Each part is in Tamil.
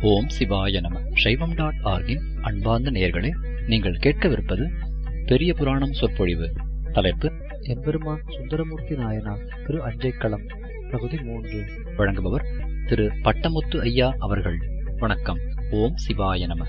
ஓம் சிவாய நம சைவம் டாட் ஆர்கின் அன்பார்ந்த நேயர்களே நீங்கள் கேட்கவிருப்பது பெரிய புராணம் சொற்பொழிவு தலைப்பு எம்பெருமான் சுந்தரமூர்த்தி நாயனார் திரு அஞ்சைக்களம் பகுதி மூன்று வழங்குபவர் திரு பட்டமுத்து ஐயா அவர்கள் வணக்கம் ஓம் சிவாய நம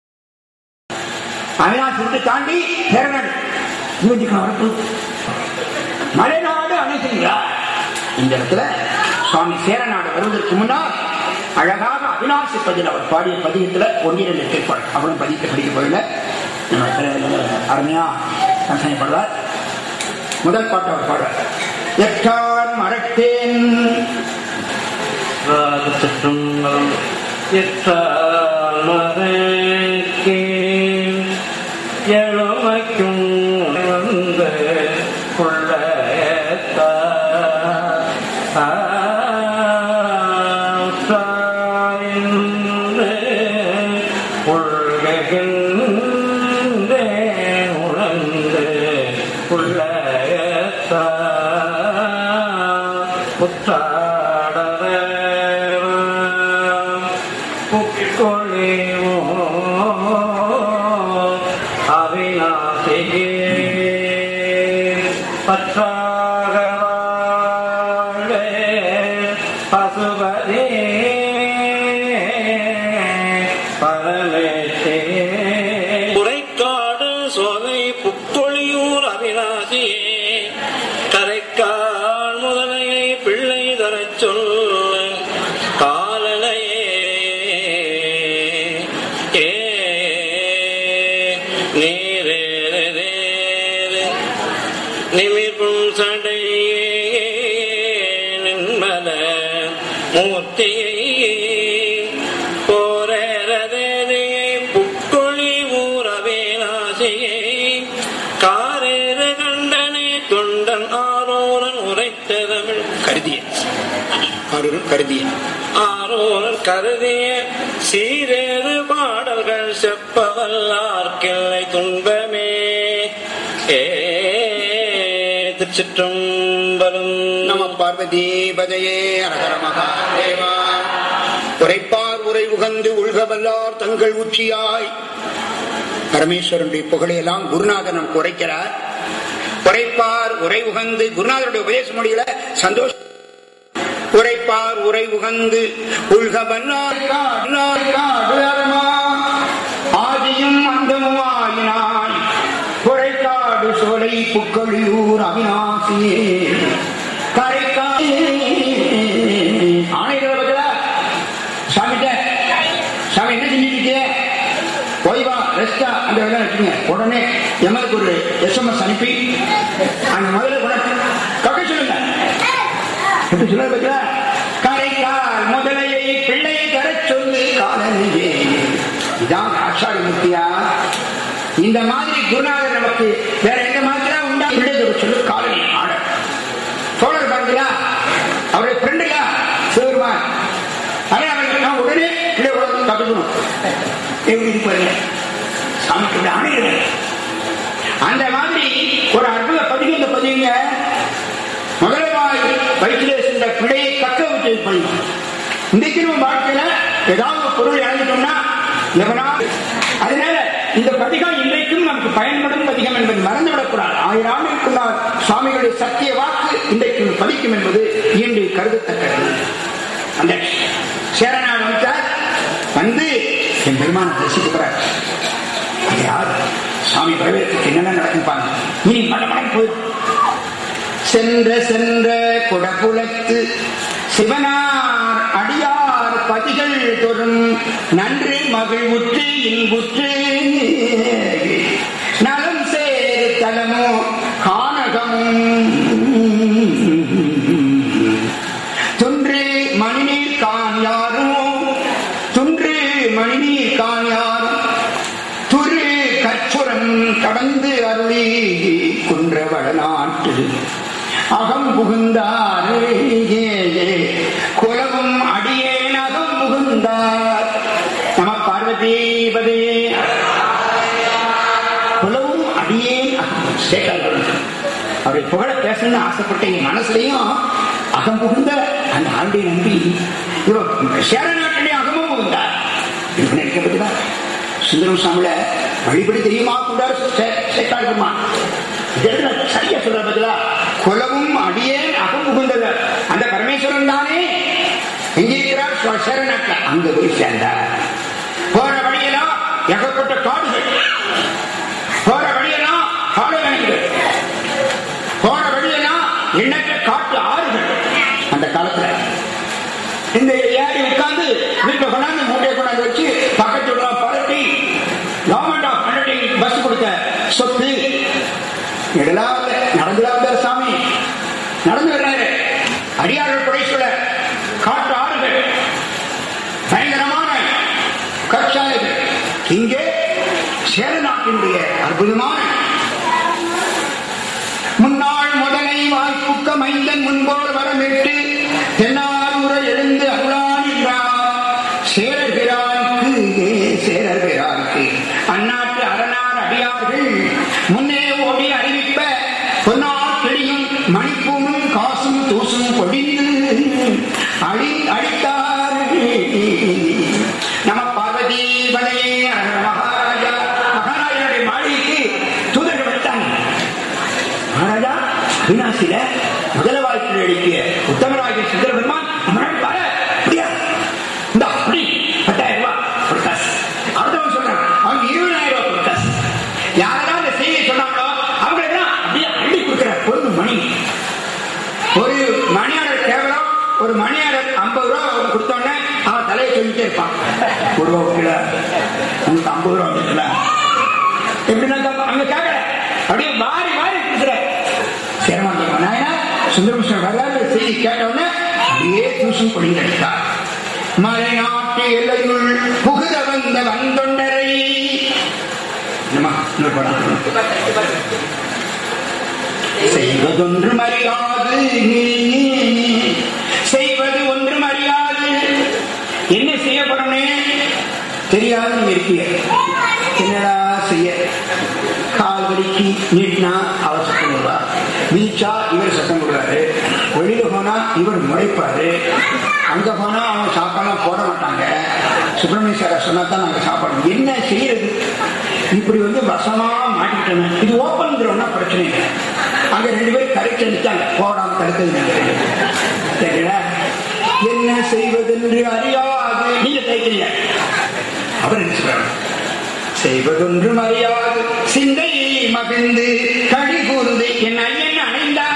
அவினாசி தாண்டி சேரநாடு யோசிக்கலாம் வரப்பு மலைநாடு அணைசிங்களா இந்த இடத்துல சுவாமி சேரநாடு வருவதற்கு முன்னால் அழகாக அவினாசி பதில் அவர் பாடிய பதிகத்துல ஒன்றிரண்டு கேட்பாள் அவரும் பதியத்தை படிக்க போயில நம்ம திரு- அருமையா ரசனை பாடுவார் முதல் பாட்டு அவர் பாடுவார் எட்டான் மரத்தேன் ராகச்சுற்றம்பலம் எற்றால் மறைக்கே எழுமைக்கும் வந்து கொள்ள உணர்ந்து கொள்ள புக்கொழிவோ அவிநாசிகே பற்றாக வாழே பசுபதே பரமேட்டே உரைக்காடு சோலை புக்கொழியூர் அவிநாசியே கரைக்கால் முதலையை பிள்ளை தரச் சொல்ல காலனையே ஏ நீரேரே நிமிர்பும் சடையே நின்மல மூர்த்தியை போரேரதேதியை புக்கொழி ஊரவே நாசியை காரேறு கண்டனை தொண்டன் ஆரோரன் உரைத்ததமிழ் கருதிய ஆரூரும் கருதிய ஆரோரன் கருதிய சீரேறு பாடல்கள் செப்பவல்லார்க்கில்லை துன்பமே ஏ திருச்சிற்றம்பலம் நம பார்வதி பதையே அரகர மகாதேவா உரைப்பார் உரை உகந்து உள்கவல்லார் தங்கள் உச்சியாய் பரமேஸ்வரனுடைய புகழையெல்லாம் குருநாதன் நமக்கு உரைக்கிறார் உரைப்பார் உரை உகந்து குருநாதருடைய உபதேச மொழியில சந்தோஷம் உரைப்பார் உரை உகந்து உள்கவல்லார் ஆதியும் அந்தமுமாயினாய் குறைக்காடு சோலை புக்கொழியூர் அவிநாசியே கரைக்காடு ஆணைகளை பத்தில சாமிட்ட சாமி என்ன செஞ்சுட்டு ஓய்வா ரெஸ்டா அந்த வேலை வச்சுங்க உடனே எமக்கு ஒரு எஸ்எம்எஸ் அனுப்பி அந்த முதல்ல கூட கக்க சொல்லுங்க எப்படி சொல்ல பத்தில கரைக்கால் முதலையை பிள்ளை தரச் சொல்லு காலனியே இதான் ஆஷாடி முத்தியா இந்த மாதிரி குருநாதர் நமக்கு வேற எந்த மாதிரி உண்டா பிள்ளை தர சொல்லு காலனி ஆட சோழர் பாருங்களா அவருடைய ஃப்ரெண்டுங்களா சிவருமான் அதே அவருக்கு நான் உடனே பிள்ளை கூட கத்துக்கணும் எப்படி இருப்பாருங்க சாமிக்கு ஆணையிடுறேன் அந்த மாதிரி ஒரு அற்புத பதிவு இந்த பதிவுங்க முதலவாய் வயிற்றிலே சென்ற பிழையை தக்க வச்சு பண்ணணும் இன்றைக்கு நம்ம வாழ்க்கையில ஏதாவது ஒரு பொருள் இழந்துட்டோம்னா எவனா அதனால இந்த பதிகம் இன்றைக்கும் நமக்கு பயன்படும் பதிகம் என்பது மறந்துவிடக்கூடாது ஆயிரம் ஆண்டுகளுக்கு முன்னால் சுவாமிகளுடைய சத்திய வாக்கு இன்றைக்கு பதிக்கும் என்பது இன்று கருதத்தக்கது அந்த சேரநாடு வந்தார் வந்து என் பெருமான தரிசிக்க போறார் அது யார் சுவாமி வரவேற்புக்கு என்னென்ன நடக்கும் பாருங்க இனி மடமடம் போயிடும் சென்ற சென்ற குடபுலத்து சிவனார் அடியார் பதிகள் தொறும் நன்று மகிழ்வுற்று இன்புற்று நலம் சேரு தலமோ கானகமும் துன்று மணிநீர் கான் யாரும் துன்று மணிநீர் கான் யாரும் துரு கச்சுரம் கடந்து அருளி குன்ற வடநாட்டு அகம் புகுந்தார் குலவும் அடியேன் அகம் புகுந்தார் நம பார்வதீபதே குலவும் அடியேன் அகம் சேகர் அவருடைய புகழ பேசணும்னு ஆசைப்பட்ட என் மனசுலயும் அகம் புகுந்த அந்த ஆண்டை நம்பி இவர் சேர நாட்டிலே அகமும் புகுந்தார் சுந்தரம் சாமில வழிபடி தெரியுமா கொண்டாரு சேக்காடு பெருமான் இதெல்லாம் சரியா சொல்ற பதிலா குலவும் அடியேன் அகம் புகுந்தது அந்த பரமேஸ்வரன் தானே எங்கே இருக்கிறார் சுவ- சேரநாட்டுல அங்க போய் சேர்ந்தார் போற வழியெல்லாம் ஏகப்பட்ட காடுகள் போற வழியெல்லாம் காடுகள் போற வழியெல்லாம் எண்ணற்ற காட்டு ஆறுகள் அந்த காலத்துல இந்த ஏறி உட்கார்ந்து வீட்டுல கொண்டாந்து மூட்டையை கொண்டாந்து வச்சு பக்கத்து உள்ள பரட்டி கவர்மெண்ட் ஆஃப் அண்டர்டேக்கிங் பஸ் கொடுத்த சொத்து இதெல்லாம் இல்ல. நடந்துதான் வந்தார் சாமி நடந்து வர்றாரு அடியார்கள் குறைசூழ காட்டு ஆறுகள் பயங்கரமான கற்சாலைகள் இங்கே சேர நாட்டினுடைய அற்புதமான முன்னாள் முதலை வாய்ப்புக்க மைந்தன் முன்போல் வரமிட்டு தென்னாரூர எழுந்து அருளான் என்றார் சேரர்பிரானுக்கு சேரர்பிரானுக்கு அந்நாட்டு அரணார் அடியார்கள் முன்னே ஓடி அறிவிப்ப பொன்னார் கிளியும் மணிப்பூமும் காசும் தூசும் பொடிந்து அழி அழித்தார் நம பார்வதி பலே மகாராஜா மகாராஜனுடைய மாளிகைக்கு தூதர்கள் வந்தாங்க மகாராஜா அவினாசியில முதல வாழ்க்கையில் எழுப்பிய உத்தமராகிய சுந்தர பெருமான் நம்மளால வர அப்படியா இந்த அப்படி பத்தாயிரம் ரூபாய் கொடுத்தாஸ் அடுத்தவன் சொல்றான் அவங்க இருபதாயிரம் ரூபாய் கொடுத்தாஸ் யாரெல்லாம் இந்த செய்தியை சொன்னாங்களோ அவங்களெல்லாம் அப்படியே அள்ளி கொடுக்குற பொருள் மணி ஒரு மணியாளர் கேவலம் ஒரு மணியாளர் ஐம்பது ரூபா அவனுக்கு கொடுத்தோடனே அவன் தலையை சொல்லிட்டே இருப்பான் ஒரு ரூபா கொடுக்கல உங்களுக்கு ஐம்பது ரூபா வந்துச்சுல எப்படின்னா தப்பா? அங்க கேட்கல அப்படியே மாறி மாறி கொடுக்குற சேரமாட்டேங்க நாயனா சுந்தரமிஸ்வரர் வரலாறு செய்தி கேட்ட உடனே அப்படியே தூசும் பொழிந்தடித்தார் மலை நாட்டு எல்லையுள் புகுத வந்த வந்தொண்டரை என்னம்மா, இன்னொரு படம். செய்வதொன்று அறியாது செய்வது ஒன்றும் அறியாது என்ன செய்யப்படனே தெரியாது நீங்க இருப்பீங்க என்னடா செய்ய கால் வலிக்கு நீட்டினா அவர் சத்தம் போடுவார் மிதிச்சா இவர் சத்தம் போடுவாரு வெளியில போனா இவர் முறைப்பாரு அங்க போனா அவங்க சாப்பாடுலாம் போட மாட்டாங்க சுப்பிரமணிய சார் சொன்னா தான் நாங்க சாப்பாடு என்ன செய்யறது இப்படி வந்து வசமா மாட்டிக்கிட்டோம் இது ஓப்பன் கிரவுண்ட்னா பிரச்சனை இல்லை அங்க ரெண்டு பேரும் கரெக்ட் அடிச்சாங்க போடாம தடுக்கிறது சரிங்களா என்ன செய்வதென்று அறியாது நீங்க தைக்கிறீங்க அவர் என்ன சொல்றாரு செய்வதொன்றும் அறியாது சிந்தை மகிழ்ந்து கழி கூர்ந்து என் ஐயன் அணைந்தார்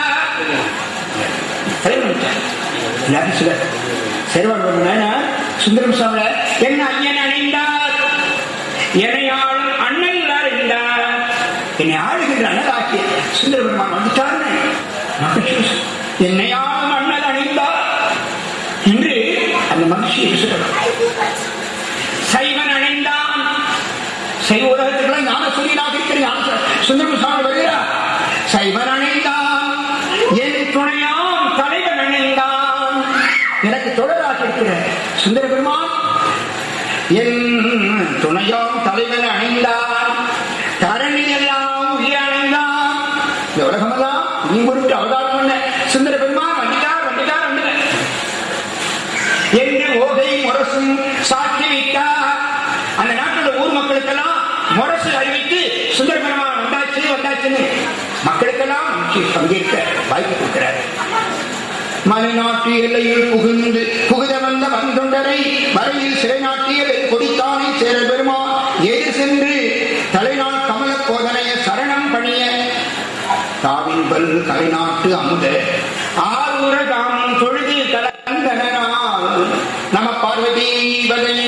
எல்லாரும் சில சேர்வாள் சுந்தரம் சாமி என் ஐயன் அணிந்தார் என்னை ஆளும் அண்ணன் அறிந்தார் என்னை ஆளுகின்ற அண்ணலாக்கிய சுந்தர பெருமான் வந்துட்டார்னு மகிழ்ச்சி. என்னை ஆளும் அண்ணல் அணிந்தார் என்று அந்த மகிழ்ச்சியை சொல்றார் சைவன் அணிந்தான் சைவ உலகத்துக்கெல்லாம் ஞான சொல்லியாக இருக்கிற ஞான சுந்தரம் சாமி வருகிறார் சைவன் அணிந்தான் என் துணையாம் தலைவன் அணிந்தான் எனக்கு தொடராக இருக்கிற சுந்தர பெருமான் என் துணையாம் தலைவன் அணிந்தான் தரணி எல்லாம் உயிர் அணிந்தான் இந்த உலகமெல்லாம் நீ பொருட்டு அவதாரம் பண்ண சுந்தர பெருமான் வண்டிதார் வண்டிதார் வண்டிதார் என்று ஓகை முரசும் சாட்சி வைத்தார் அந்த நாட்டோட ஊர் மக்களுக்கெல்லாம் முரசு அறிவித்து சுந்தர பெருமான் வந்தாச்சு வந்தாச்சுன்னு மக்களுக்கெல்லாம் முக்கிய பங்கேற்க வாய்ப்பு கொடுக்கிறார் மலைநாட்டு எல்லையில் புகுந்து புகுத வந்த வந்தொண்டரை வரையில் சிறை நாட்டிய கொடித்தானை சேர பெருமான் எதிர் சென்று தலைநாள் கமல போதனைய சரணம் பணிய தாவின்பல் கலைநாட்டு அமுத ஆரூர தாம் தொழுது கலந்தனால் நம பார்வதி பதனே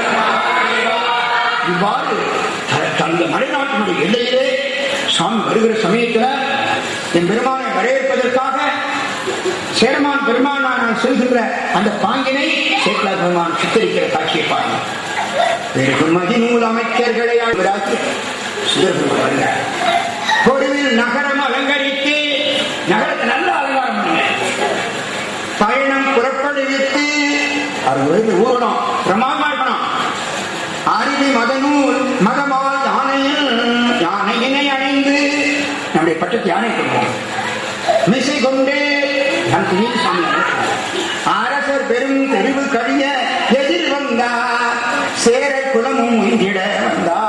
இவ்வாறு த- தந்த மலைநாட்டினுடைய எல்லையிலே சாமி வருகிற சமயத்துல என் பெருமானை வரவேற்பதற்காக சேரமான் பெருமானான செல்கின்ற அந்த பாங்கினை சேக்கலா பெருமான் சித்தரிக்கிற காட்சியை பாருங்கள் வெறுமதி நூல் அமைச்சர்களை ஆழ்வராக்கி சுதர்பெருமான் வருகிறார் பொருவில் நகரம் அலங்கரித்து நகரத்தை நல்ல அலங்காரம் பண்ணுங்க பயணம் புறப்படுவித்து அறுபது ஊர்வலம் பிரமாதமா இருக்கணும் அருவி மதநூல் மதமால் யானையில் யானையினை அணிந்து நம்முடைய பட்டத்து யானை கொள்வோம் மிசை கொண்டு நம் துணியில் சாமி அழைக்கிறார். அரசர் பெரும் தெருவு கழிய எதிர் வந்தார் சேர குலமும் இங்கிட வந்தார்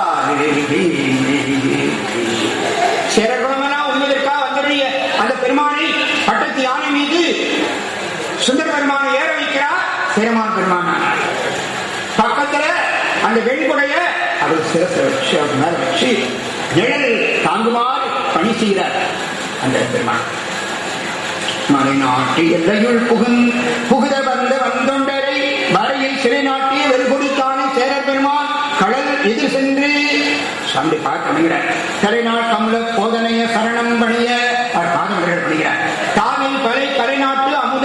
அந்த வெண்குடைய அவர் சிறப்பு வச்சு அவர் மேல வச்சு நிழல் தாங்குமாறு பணி செய்கிறார் அந்த பெருமாள் மலை நாட்டு எல்லையுள் புகுந் புகுத வந்த வந்தொண்டரை வரையில் சிறை நாட்டி வெல்கொடித்தானே சேர பெருமான் கடல் எதிர் சென்று சாமி பார்க்கிறார் கரைநாள் கமல போதனைய சரணம் பணிய அவர் பாதமர்கள் பணிகிறார் தாமில் பலை கரைநாட்டு அமுத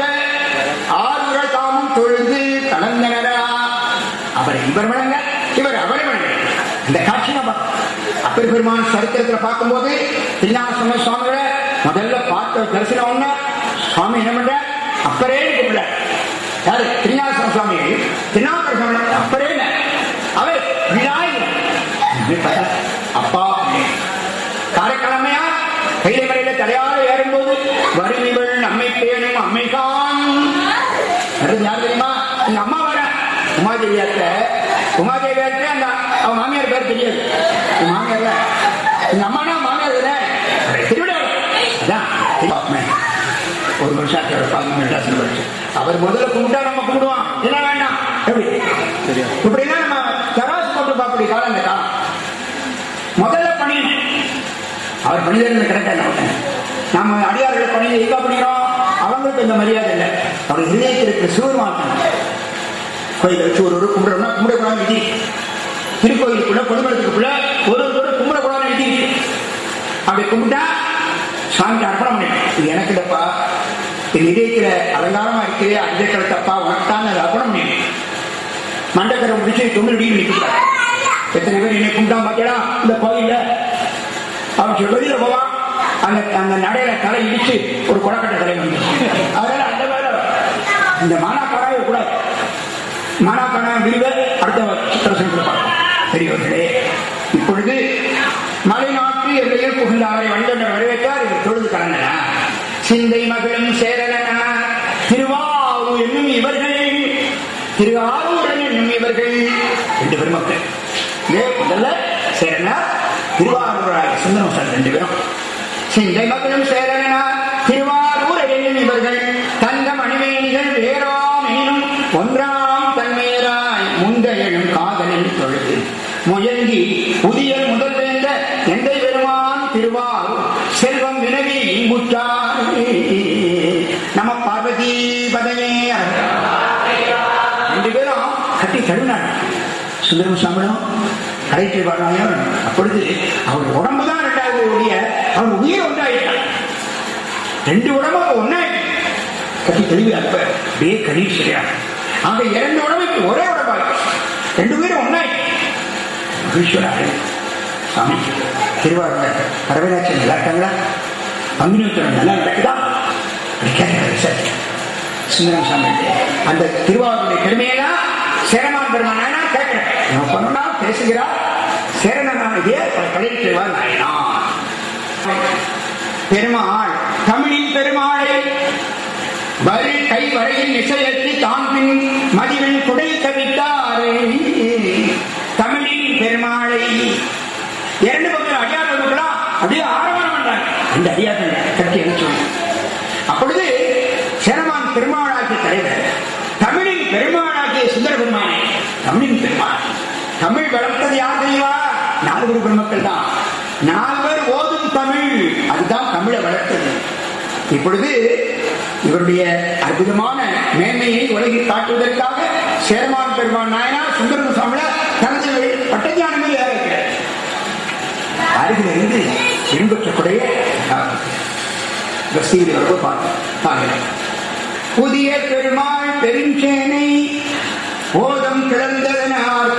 ஆறுர தாமும் தொழுது கலந்தனரா அவர் இவர் வழங்க இவர் அவரை வழங்க இந்த காட்சி நம்ம அப்பர் பெருமான் சரித்திரத்துல பார்க்கும்போது திருநாசம சுவாமிகளை முதல்ல பார்த்த தரிசனம் ஒண்ணு சுவாமி என்ன பண்ற அப்பரே கூப்பிட யாரு திருநாசம சுவாமி திருநாபுர சுவாமி அப்பரே இல்ல அவர் விநாயகர் அப்படி பார்த்தா, அப்பா பிள்ளை. காரைக்கிழமையா கைலை மலையில தலையாறு ஏறும்போது வறுமைகள் நம்மை பேணும் அம்மைகான் வருது யார் தெரியுமா எங்க அம்மா வர உமாதேவியாத்த உமாதேவியாத்த அந்த அவன் மாமியார் பேர் தெரியாது என் மாமியார்ல எங்க அம்மானா மாமியார் இல்ல திருவிழா அதான் திருவாத்மை. ஒரு வருஷத்தோட பதினொன்று வருஷம் வருஷம் அவர் முதல்ல கும்பிட்டா நம்ம கும்பிடுவோம் என்ன வேண்டாம் எப்படி இப்படின்னா நம்ம தராசு போட்டு பார்க்கக்கூடிய காலம் இந்த காலம் முதல்ல பணியணும் அவர் மனிதர்கள் கிடைக்காது நாம அடியார்கள் பணியை எங்க பண்ணிக்கிறோம் அவங்களுக்கு இந்த மரியாதை இல்லை அவர் இதயத்தில் இருக்கிற சிவருமாக்கணும் கோயில வச்சு ஒரு ஒரு கும்பிடணும்னா கும்பிடக்கூடாது விதி திருக்கோயிலுக்குள்ள பொதுமடத்துக்குள்ள ஒரு ஒரு கும்பிடக்கூடாது விதி இருக்கு. அப்படி கும்பிட்டா சாமிக்கு அர்ப்பணம் பண்ணிடும் இது எனக்கு இல்லப்பா என் இதயத்துல அலங்காரமா இருக்கு அஞ்சல் தப்பா உனக்குத்தான் அதை அர்ப்பணம் பண்ணிடும் மண்டக்கரை முடிச்சு தொண்ணூறு டிகிரி நிற்கிறார் எத்தனை பேர் என்னை கும்பிட்டா பாத்தியா இந்த கோயில்ல அவன் சொல்லி வெளியில போவான் அந்த அந்த நடையில தலை இடிச்சு ஒரு குடக்கட்டை தலை வந்து அதனால அந்த வேலை இந்த மானாக்காராய கூடாது மானாக்காரா விரிவ அடுத்த சித்திரசனத்தில் பார்ப்போம் பெரியவர்களே இப்பொழுது மலைநாட்டு எல்லையில் புகுந்தாரை வந்தனர் வரவேற்றார் இவர் தொழுது கலந்தன சிந்தை மகளும் சேரலன திருவாரூர் என்னும் இவர்கள் திருவாரூரன் என்னும் இவர்கள் ரெண்டு பெருமக்கள் இதே முதல்ல சேரனார் திருவாரூராக சுந்தரம் சார் ரெண்டு பேரும் சிந்தை மகளும் சேரனார் திருவாரூர் என்னும் இவர்கள் தந்த மணிமேனிகள் வேறாம் எனும் ஒன்றாம் தன்மையராய் முந்த எனும் காதலில் தொழுது முயங்கி புதிய முதல் வேந்த எந்தை பெருமான் திருவாரூர் செல்வம் வினவி இங்குற்றார் நம பார்வதி பதையே ரெண்டு பேரும் கட்டி தழுவினார் சுந்தரம் சாமிடம் கடைக்கு வாழ்நாயம் அப்பொழுது அவர் உடம்பு தான் ரெண்டாவது ஒழிய அவர் உயிர் ஒன்றாயிட்டார் ரெண்டு உடம்பு அப்ப ஒன்னாயிட்டு கட்டி தெளிவு அப்ப அப்படியே கண்ணீர் சரியா அங்க இரண்டு உடம்புக்கு ஒரே உடம்பா இருக்கு. ரெண்டு பேரும் ஒன்னாயிட்டு மகிழ்ச்சியோட சாமி திருவாரூர் பரவலாட்சி நல்லா இருக்காங்களா பங்குனி உத்திரம் நல்லா நடக்குதா அப்படி கேட்கிறாரு சார் சுந்தரம் சாமி அந்த திருவாரூருடைய பெருமையெல்லாம் சேரமான் பெருமானா கேட்கிறேன் நம்ம சொன்னா பேசுகிறார் சேரணனாகிய கடையில் செய்வார் நாயனார் பெருமாள் தமிழின் பெருமாளை வரி கை வரையில் இசையற்றி தான் பின் மதிவன் குடை கவித்தாரே தமிழின் பெருமாளை இரண்டு பக்கம் அடியார்களுக்கெல்லாம் அப்படியே ஆரவாரம் பண்றாங்க இந்த அடியார்கள் கட்டி அனுப்பிச்சு அப்பொழுது சேரமான் பெருமாளாகிய தலைவர் தமிழின் பெருமாளாகிய சுந்தர பெருமானே தமிழின் பெருமாள் தமிழ் வளர்த்தது யார் தெரியுமா நால்வர் பெருமக்கள் தான் நால்வர் ஓதும் தமிழ் அதுதான் தமிழை வளர்த்தது இப்பொழுது இவருடைய அற்புதமான மேன்மையை உலகில் காட்டுவதற்காக சேரமான் பெருமான் நாயனார் சுந்தரம் சாமில தனது பட்டஞானமே இருக்கிறார் அருகில் இருந்து பின்பற்றக்கூடிய பஸ்தீரி வரவு பார்த்தோம் பார்க்கிறேன் புதிய பெருமாள் பெருஞ்சேனை போதம் கிடந்ததன ஆர்ப்ப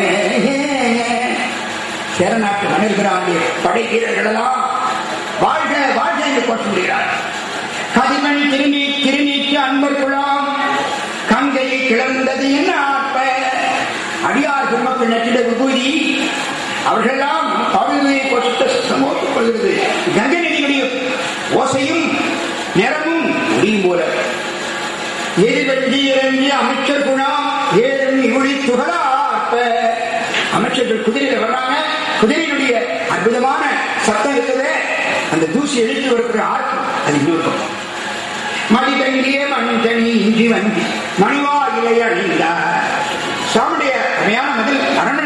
சேரநாட்டு மனிதர்களாகிய படை வீரர்களெல்லாம் வாழ்க வாழ்க என்று போற்றுகிறார் கதிமணி திருநீ திருநீற்று அன்பர் குழாம் கங்கை கிளர்ந்தது என்ன ஆர்ப்ப அடியார் பெருமக்கள் நட்டிட விபூதி அவர்களெல்லாம் பகுதியை போட்டு சமோத்துக் கொள்கிறது கங்கை நதியுடைய ஓசையும் நிறமும் முடியும் போல எரிவண்டி இறங்கி அமைச்சர் குணம் ஏறும் இவுளி துகளாப்ப அமைச்சர்கள் குதிரையில வர்றாங்க குதிரையினுடைய அற்புதமான சத்தம் இருக்குது அந்த தூசி எழுத்து வருகிற ஆர்க்கம் அது இன்னொரு பக்கம் மதிதங்கிய மஞ்சனி இஞ்சி வந்தி மணிவா இலை அணிந்தார் சாமுடைய அருமையான மதில் அரண்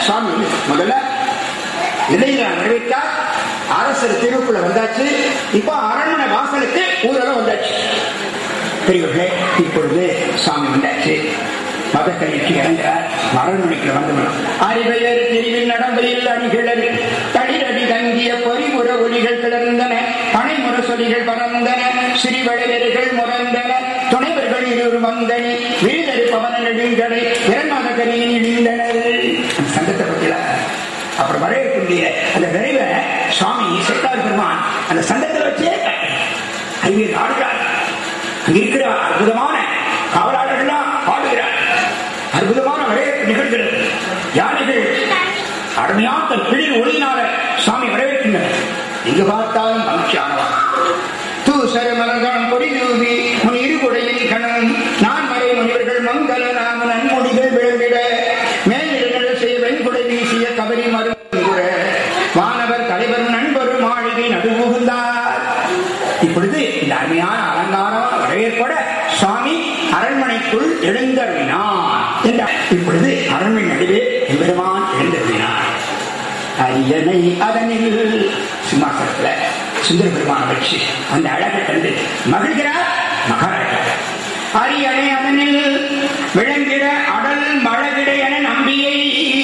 சுவாமி வந்து முதல்ல இளைஞர் வரவேற்றார் அரசர் தெருவுக்குள்ள வந்தாச்சு இப்ப அரண்மனை வாசலுக்கு ஊரெல்லாம் வந்தாச்சு பெரியவர்களே இப்பொழுது சாமி வந்தாச்சு மதக்கணிக்கு இறங்கிறார் மரண்மனைக்கு வந்தவன் அறிவையர் தெரிவில் நடந்தையில் அணிகிழர் தளிரடி தங்கிய பொறிமுற ஒளிகள் கிளர்ந்தன பனைமுற சொலிகள் பறந்தன சிறிவளையர்கள் முறந்தன துணைவர்கள் இருவர் வந்தனி வீழரு பவன நெடுங்கடை இரண்டாத கரியின் இழிந்தனர் அந்த சங்கத்தை பத்தில அப்புறம் வரவேற்கக்கூடிய அந்த விரைவை சுவாமி செட்டார் பெருமான் அந்த சங்கத்தில் வச்சே அறிவியல் ஆடுகிறார் அங்க இருக்கிற அற்புதமான காவலாளர்கள்லாம் பாடுகிறார் அற்புதமான வரவேற்பு நிகழ்கிறது யானைகள் அருமையான தன் பிடில் ஒளியினால சாமி வரவேற்கின்றனர் எங்கு பார்த்தாலும் மகிழ்ச்சியானவா தூசர மலர்தான் பொடி தூவி முன் இருகுடையில் கணம் நான் மறை முனிவர்கள் மங்கள நாம நன்மொழிகள் விளங்கிட மேலிடங்கள் செய்ய வெண்குடை வீசிய கபரி மருந்துர வானவர் தலைவர் நண்பர் மாளிகை நடுபுகுந்தார் இப்பொழுது இந்த அருமையான அலங்காரம் வரவேற்பட சுவாமி அரண்மனைக்குள் எழுந்தருளினார் என்றார் இப்பொழுது அரண்மனை நடுவே எம்பெருமான் எழுந்தருளினார் அரியணை அதனில் சிம்மாசனத்துல சுந்தர பெருமான வச்சு அந்த அழகை கண்டு மகிழ்கிறார் மகாராஜா அரியணை அதனில் விளங்கிட அடல் மழகிட என நம்பியை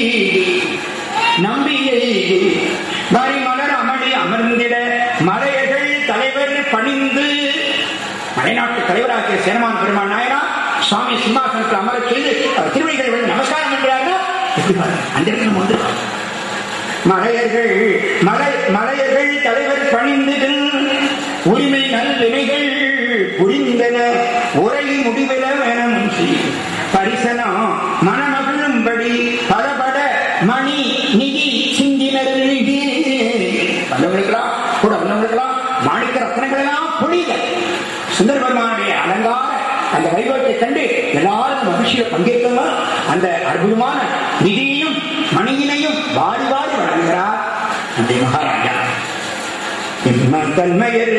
நம்பியை வரிமலர் அமளி அமர்ந்திட மலையர்கள் தலைவர் பணிந்து மலைநாட்டு தலைவராகிய சேனமான் பெருமான் நாயனா சுவாமி சிம்மாசனத்தில் அமரச் செய்து அவர் திருவடிகள் வந்து நமஸ்காரம் பண்றாருன்னா எப்படி பாருங்க அந்த இடத்துல வந்து மலையர்கள் மலை மலையர்கள் தலைவர் பணிந்து உரிமை நல்வினைகள் புரிந்தன உரை முடிவில வேணும் பரிசனம் மனமகிழும்படி படபட மணி நிதி சிந்தினர் வந்தவங்களுக்கெல்லாம் கூட வந்தவங்களுக்கெல்லாம் மாணிக்க ரத்னங்கள் எல்லாம் புரியுத சுந்தர பெருமானுடைய அலங்கார அந்த வைபவத்தை கண்டு எல்லாரும் மகிழ்ச்சியை பங்கேற்கலாம் அந்த அற்புதமான நிதியையும் மணியினையும் வாரி வாரி வழங்குகிறார் அந்த மகாராஜா தன்மையர்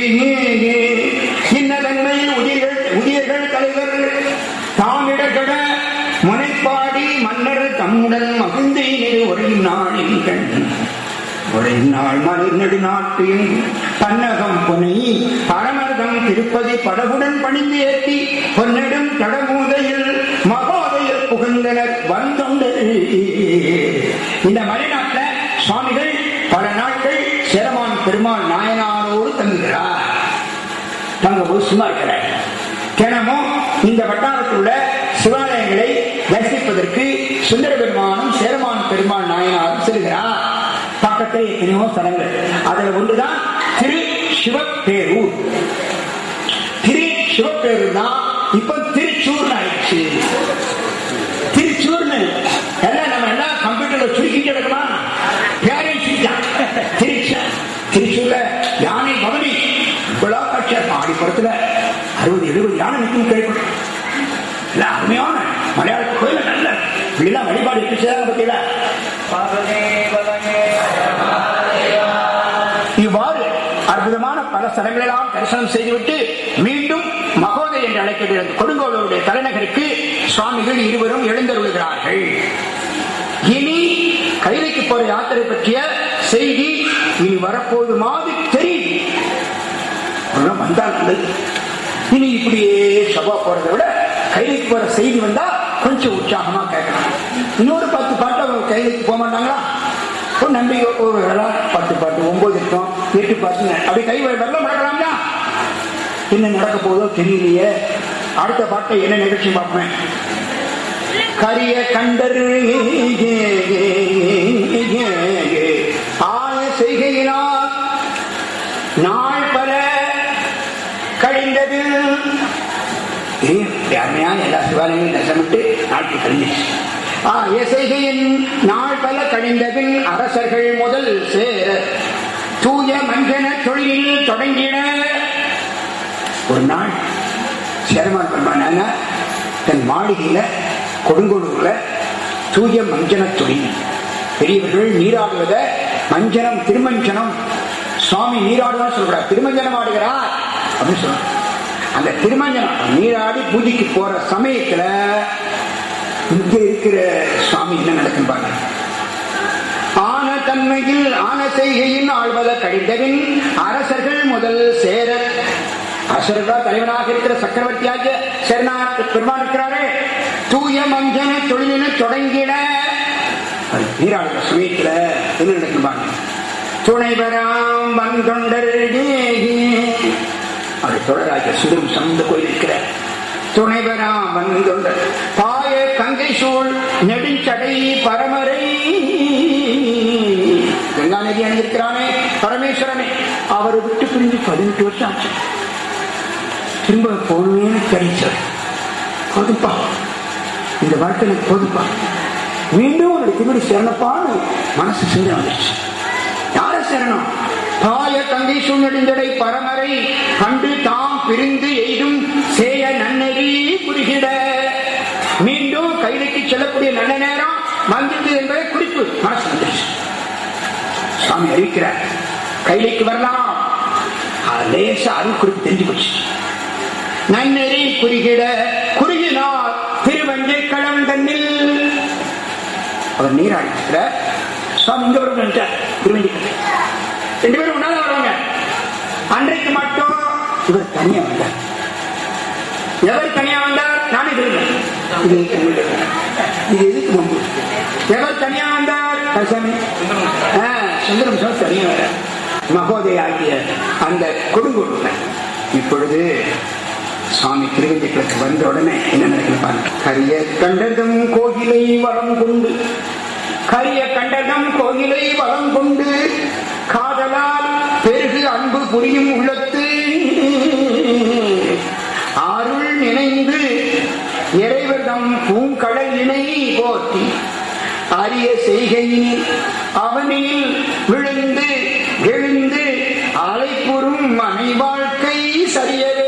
இன்ன தன்மையில் உதிர்கள் உதியர்கள் தலைவர் தாமிடகட முனைப்பாடி மன்னர் தம்முடன் மகிழ்ந்து உரையும் நாளின் கண் ஒரு நாள் மலர் நெடுநாட்டின் பன்னகம் புனை பரமர்தம் திருப்பதி படகுடன் பணிந்து ஏற்றி பொன்னெடும் கடமூதையில் மகோதையில் புகழ்ந்தனர் வந்தொண்டர் இந்த மலைநாட்டில் சுவாமிகள் பல நாட்கள் சேரமான் பெருமாள் நாயனாரோடு தங்குகிறார் தங்கும்போது சும்மா இருக்கிறார் தினமும் இந்த வட்டாரத்தில் உள்ள சிவாலயங்களை தரிசிப்பதற்கு சுந்தர பெருமானும் சேரமான் பெருமாள் நாயனாரும் செல்கிறார் பக்கத்தில் எத்தனையோ ஸ்தலங்கள் அதுல ஒன்றுதான் திரு சிவப்பேரூர் திரு சிவப்பேரூர் தான் இப்ப திருச்சூர் ஆயிடுச்சு திருச்சூர்னு எல்லாம் நம்ம எல்லாம் கம்ப்யூட்டர்ல சுருக்கி கிடக்கலாம் பேரை சுருக்கான் திருச்சி திருச்சூர்ல யானை பவனி இவ்வளவு காட்சியா ஆடிப்புறத்துல அறுபது எழுபது யானை நிற்கும் கேட்கணும் இல்ல அருமையான மலையாள கோயில் நல்ல இப்படிலாம் வழிபாடு எப்படி செய்யறாங்க பத்தியில இவ்வாறு அற்புதமான பல ஸ்தலங்களெல்லாம் தரிசனம் செய்துவிட்டு மீண்டும் மகோதை என்று அழைக்கப்படுகிறது கொடுங்கோலருடைய தலைநகருக்கு சுவாமிகள் இருவரும் எழுந்தருளுகிறார்கள் இனி கைலைக்கு போற யாத்திரை பற்றிய செய்தி இனி வரப்போது மாதிரி தெரியுது அதெல்லாம் வந்தா நல்லது இனி இப்படியே சபா போறதை விட கைலைக்கு போற செய்தி வந்தா கொஞ்சம் உற்சாகமா கேட்கலாம் இன்னொரு பத்து பாட்டு அவங்க கைலைக்கு போக மாட்டாங்களா ஒரு நம்பிக்கை ஒரு வேளா பத்து பாட்டு ஒன்பது இருக்கும் எட்டு பாட்டு அப்படி கை வெள்ளம் நடக்கலாம்யா என்ன நடக்க போதோ தெரியலையே அடுத்த பாட்டை என்ன நிகழ்ச்சி பார்ப்பேன் கரிய கண்டர் ஆய செய்கையினால் நாள் பல கழிந்தது அருமையான எல்லா சிவாலயங்களும் தசமிட்டு நாட்டு கழிஞ்சிச்சு செய்கையின் நாள் பல கழிந்தபின் அரசர்கள் முதல் சேர தூய மஞ்சன தொழிலில் தொடங்கின ஒரு நாள் சேரமான் பெருமான தன் மாளிகையில கொடுங்கோடூர்ல தூய மஞ்சன தொழில் பெரியவர்கள் நீராடுவத மஞ்சனம் திருமஞ்சனம் சுவாமி நீராடுவான்னு சொல்றார் திருமஞ்சனம் ஆடுகிறார் அப்படின்னு சொல்றார் அந்த திருமஞ்சனம் நீராடி பூஜைக்கு போற சமயத்துல இங்க இருக்கிற சுவாமி என்ன நடக்கும் பாருங்க தன்மையில் ஆன செய்கையின் ஆழ்வத கடிந்தவின் அரசர்கள் முதல் சேர அரசர்கள் தலைவனாக இருக்கிற சக்கரவர்த்தியாக சேரனார் பெருமான் இருக்கிறாரே தூய மஞ்சன தொழிலின தொடங்கிட அது நீராடுற சமயத்துல என்ன நடக்கும் பாருங்க துணைவராம் வந்தொண்டர் அது தொடராஜ சுடும் சந்த கோயில் இருக்கிற துணைவராம் வந்தொண்டர் பாய கங்கை சூழ் நெடுஞ்சடை பரமரை கங்கா நதி அணிந்திருக்கிறானே பரமேஸ்வரனே அவரை விட்டு பிரிஞ்சு பதினெட்டு வருஷம் ஆச்சு திரும்ப போகணும்னு தெரிஞ்சது போதுப்பா இந்த வாழ்க்கை எனக்கு போதுப்பா மீண்டும் ஒரு திருவிடி சேரணப்பான்னு மனசு சிந்தனை வந்துச்சு யார சேரணும் தாய தங்கை சூழ்நெடுந்தடை பரமரை கண்டு தாம் பிரிந்து எய்தும் சேய நன்னெறி புரிகிட மீண்டும் கைலைக்கு செல்லக்கூடிய நல்ல நேரம் வந்தது என்பதை குறிப்பு மனசு வந்துச்சு சுவாமி அறிவிக்கிறார் கைலைக்கு வரலாம் அது லேசா அருள் குறிப்பு தெரிஞ்சு போச்சு நன்னெறி குறுகிட குறுகினார் திருவஞ்சை களம் தன்னில் அவர் நீராடிக்கிற சுவாமி இங்க வரும் திருவஞ்சை ரெண்டு பேரும் ஒன்னால வருவாங்க அன்றைக்கு மட்டும் இவர் தனியா வந்தார் எவர் தனியா வந்தார் நானே சொல்லுங்க இது எதுக்கு? இது எதுக்கு முன்பு எவர் தனியா வந்தார் கருசாமி ஆ, சுந்தரம் சார் தனியா வர மகோதய ஆகிய அந்த கொடுங்கோடு இப்பொழுது சுவாமி திருவஞ்சிகளுக்கு வந்த உடனே என்ன நடக்குது பாருங்க கரிய கண்டதும் கோகிலை வளம் கொண்டு கரிய கண்டதம் கோகிலை வளம் கொண்டு காதலால் பெருகு அன்பு புரியும் உள்ளத்து அருள் நினைந்து இறைவர்தம் பூங்கடல் இணை போற்றி அரிய செய்கையில் அவனில் விழுந்து எழுந்து அலைப்புறும் மனை வாழ்க்கை சரியவே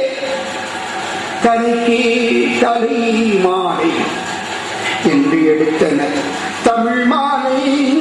தனிக்கு தலை மாலை என்று எடுத்தனர் தமிழ் மாலை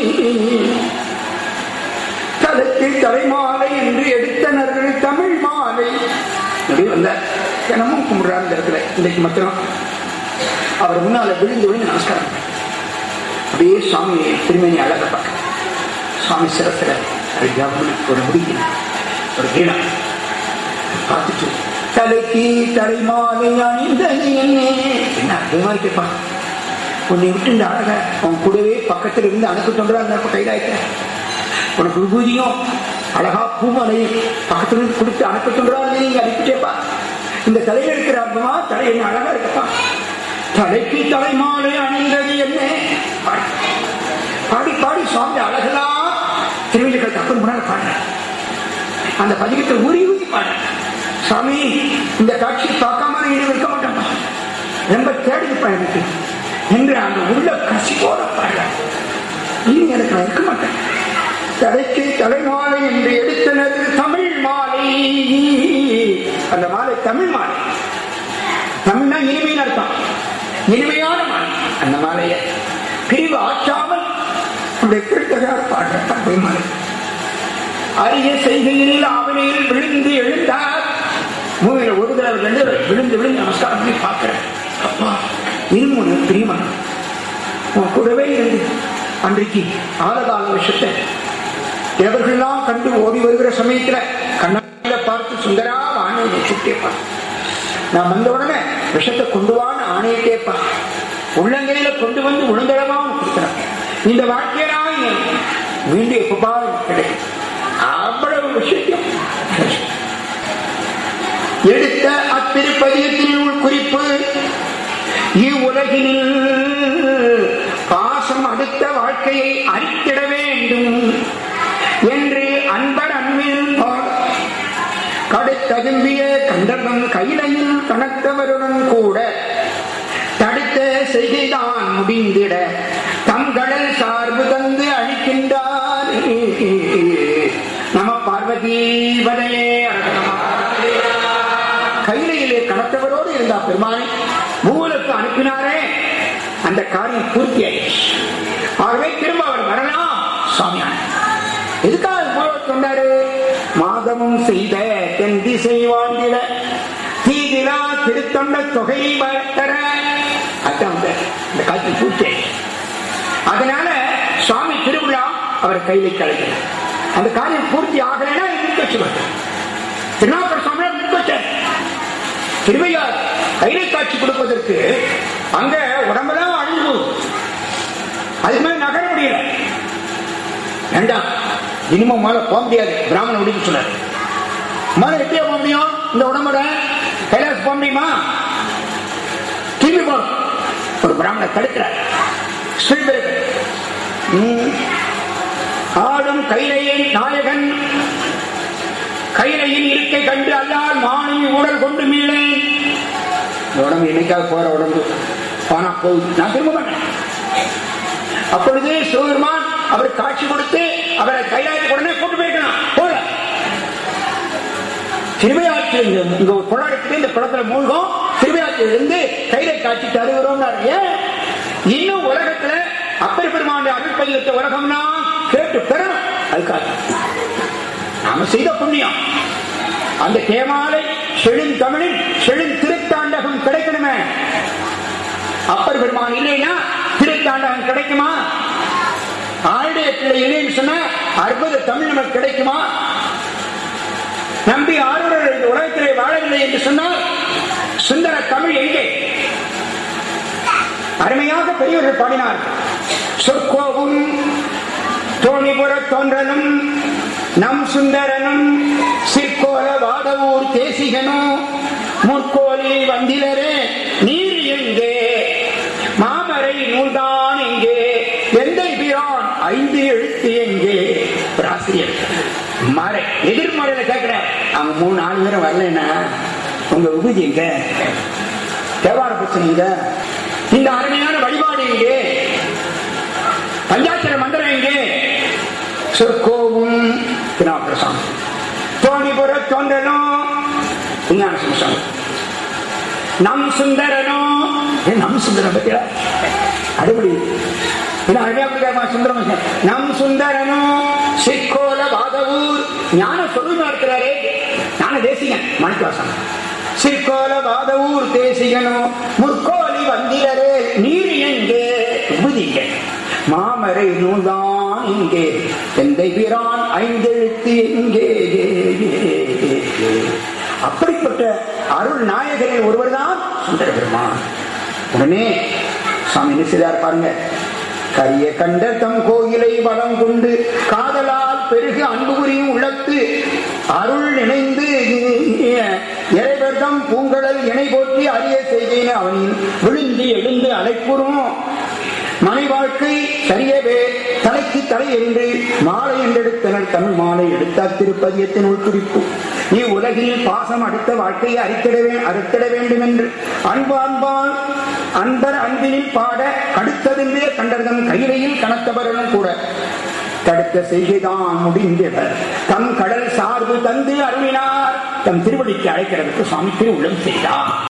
தலைக்கு தலைமாலை என்று எடுத்தனர்கள் தமிழ் மாலை அப்படி வந்த தினமும் கும்பிடுறாரு இந்த இடத்துல இன்றைக்கு மட்டும் அவர் முன்னால விழுந்து விழுந்து நமஸ்காரம் அப்படியே சுவாமி திருமணி அழக பார்க்க சுவாமி சிரத்துல அது ஜவுளி, ஒரு முடிவு ஒரு கீழம் பார்த்துட்டு தலைக்கு தலைமாலை அணிந்தது என்ன என்ன அதே மாதிரி கேட்பான் உன்னை விட்டு இந்த அழக உன் கூடவே பக்கத்துல இருந்து அணுக்கு இருந்தா கைதாயிட்ட உனக்கு விபூதியும் அழகா பூமலை பக்கத்துல இருந்து கொடுத்து அணுக்கு நீங்க அனுப்பிட்டேப்பா இந்த தலையில இருக்கிற அர்த்தமா தலை என்ன அழகா இருக்கப்பா தலைக்கு தலைமாலை அணிந்தது என்ன பாடி. பாடி பாடி சுவாமி அழகெல்லாம் திருவிழிகள் தப்பு முன்னாடி பாடுற அந்த பதிகத்தை ஊறி ஊறி பாடு சாமி இந்த காட்சி பார்க்காம நான் இனி இருக்க மாட்டேன் ரொம்ப தேடிப்பா எனக்கு என்று அந்த உள்ள கசி போல பாடுற இனி எனக்கு நான் இருக்க மாட்டேன் தலைக்கு தலைமாலை என்று எடுத்தனது தமிழ் மாலை அந்த மாலை தமிழ் மாலை தமிழ்னா இனிமைன்னு அர்த்தம் இனிமையான மாலை அந்த மாலையை பிரிவு ஆற்றாமல் அந்த கிருத்தகார பாடுற தமிழ் மாலை அரிய செய்கையில் ஆவணையில் விழுந்து எழுந்தார் மூவில ஒரு தடவை ரெண்டு தடவை விழுந்து விழுந்து நமஸ்காரம் பண்ணி பார்க்கிறேன் அப்பா இருமுனை பிரியமான உன் கூடவே இருந்து அன்றைக்கு ஆலகால விஷயத்தை தேவர்கள்லாம் கண்டு ஓடி வருகிற சமயத்துல கண்ணாடியில பார்த்து சுந்தரா ஆணையை சுட்டேப்பா நான் வந்த உடனே விஷத்தை கொண்டு வான்னு ஆணையை கேட்பா உள்ளங்கையில கொண்டு வந்து உளுந்தளவா கொடுக்கிறேன் இந்த வாழ்க்கையெல்லாம் மீண்டும் எப்பப்பா எனக்கு கிடைக்கும் அவ்வளவு விஷயம் எடுத்த அத்திருப்பதியத்தில் உள் குறிப்பு இவ்வுலகினில் பாசம் அடுத்த வாழ்க்கையை அரித்திட வேண்டும் என்று அன்பர் அன்பில் பார் கடுத்ததும்பிய கண்டனம் கைலையில் கணத்தவருடன் கூட தடுத்த செய்கைதான் முடிந்திட தம் கடல் சார்பு தந்து அழிக்கின்றார் நம பார்வதீபதையே கைலையிலே கணத்தவரோடு இருந்தா பெருமானை மூலக்கு அனுப்பினாரே அந்த காரியம் பூர்த்தி ஆயிடுச்சு ஆகவே திரும்ப அவர் வரலாம் சுவாமியான எதுக்காக மூலக்கு வந்தாரு மாதமும் செய்த தென் திசை வாழ்ந்திட தீதிலா திருத்தொண்ட தொகை வளர்த்தர அதான் அந்த- இந்த காட்சி பூர்த்தி ஆயிடுச்சு. அதனால சுவாமி திருவிழா அவர் கையில கலைக்கிறார் அந்த காரியம் பூர்த்தி ஆகலைன்னா நிறுத்தி வச்சுவார் திருநாவுக்கர சுவாமி நிறுத்தி வச்சார் திருவையார் கைலை காட்சி கொடுப்பதற்கு அங்க உடம்பெல்லாம் அழிஞ்சு போகுது அதுக்கு மேல நகர முடியல வேண்டாம் இனிமே மேல போக முடியாது பிராமண முடிவு சொன்னார் மேல எப்படியா போக முடியும் இந்த உடம்போட கைலாஸ் போக முடியுமா திரும்பி போகணும் ஒரு பிராமண தடுக்கிறார் ஸ்ரீபெருகன் உம், ஆடும் கைலையின் நாயகன் கைலையின் இருக்கை கண்டு அல்லால் மாணி ஊழல் கொண்டு மீளேன் இந்த உடம்பு என்னைக்காவது போற உடம்பு போனா போகுது நான் திரும்ப மாட்டேன் அப்பொழுது சிவபெருமான் அவர் காட்சி கொடுத்து அவரை கைலாயத்துக்கு உடனே கூட்டு போயிருக்கலாம் போல திருவையாற்றில் இங்க இங்க ஒரு குளம் இருக்குது இந்த குளத்துல மூழ்கும் திருவையாற்றில் இருந்து கைலை காட்சி தருகிறோம் ஏன் இன்னும் உலகத்துல அப்பர் பெருமானுடைய அருள் பதிவிட்ட உலகம்னா கேட்டு பெறணும் அதுக்காக நாம செய்த புண்ணியம் அந்த தேமாலை செழும் தமிழில் செழும் திருத்தாண்டகம் கிடைக்கணுமே அப்பர் பெருமான் இல்லைன்னா திருத்தாண்டகம் கிடைக்குமா ஆளுடைய பிள்ளை இல்லைன்னு சொன்னா அற்புத தமிழ் நமக்கு கிடைக்குமா நம்பி ஆறுவர் இந்த உலகத்திலே வாழவில்லை என்று சொன்னால் சுந்தர தமிழ் எங்கே அருமையாக பெரியவர்கள் பாடினார் சொற்கோவும் தோணிபுர தோன்றலும் நம் சுந்தரனும் சிற்கோல வாதவூர் தேசிகனும் முற்கோலில் வந்திலரே நீர் எங்கே மாமரை நூல்தான் எங்கே எந்தை பிரான் ஐந்து எழுத்து எங்கே ஒரு ஆசிரியர் மறை எதிர்மறையில கேட்கிறார் அவங்க மூணு நாலு பேரும் வரலன்னா உங்க உபதி எங்க தேவார பிரச்சனை எங்க இந்த அருமையான வழிபாடு எங்கே பஞ்சாட்சர மந்திரம் எங்கே சொற்கோவும் திருநாப்பிரசாமி தோணிபுர தோன்றலும் விஞ்ஞான சம்சாமி நம் சுந்தரனோ ஏன் நம் சுந்தரம் பத்தியா அடுபடி சுந்தரம் நம் சுந்தரனோ சிக்கோல வாதவூர் ஞான சொல்லுமா இருக்கிறாரே ஞான தேசிகன் மணிக்கவாசன் சிற்கோல வாதவூர் தேசிகனோ முற்கோலி வந்திரரே நீர் எங்கே உபதிங்க மாமரை நூல்தான் இங்கே எந்தை பிரான் ஐந்தெழுத்து எங்கே அப்படிப்பட்ட அருள் நாயகரில் ஒருவர் தான் சுந்தர பெருமான் உடனே சுவாமி என்ன செய்தார் பாருங்க கரிய கண்ட தம் கோயிலை வளம் கொண்டு காதலால் பெருகு அன்பு புரியும் உள்ளத்து அருள் நினைந்து இறைவர்தம் பூங்கடல் இணை போற்றி அரிய செய்தேன் அவனின் விழுந்து எழுந்து அழைப்புறும் மனை வாழ்க்கை சரியவே தலைக்கு தலை என்று மாலை என்றெடுத்தனர் தமிழ் மாலை எடுத்தார் திருப்பதியத்தின் உள்குறிப்பு நீ உலகில் பாசம் அடுத்த வாழ்க்கையை அறுத்திட வே- அறுத்திட வேண்டும் என்று அன்பு அன்பான் அன்பர் அன்பினில் பாட கடுத்ததென்றே கண்டர்தம் கையிலையில் கணத்தவர்களும் கூட தடுத்த செய்கைதான் முடிந்தவர் தம் கடல் சார்பு தந்து அருளினார் தம் திருவடிக்கு அழைக்கிறதுக்கு சுவாமி திருவுள்ளம் செய்தார்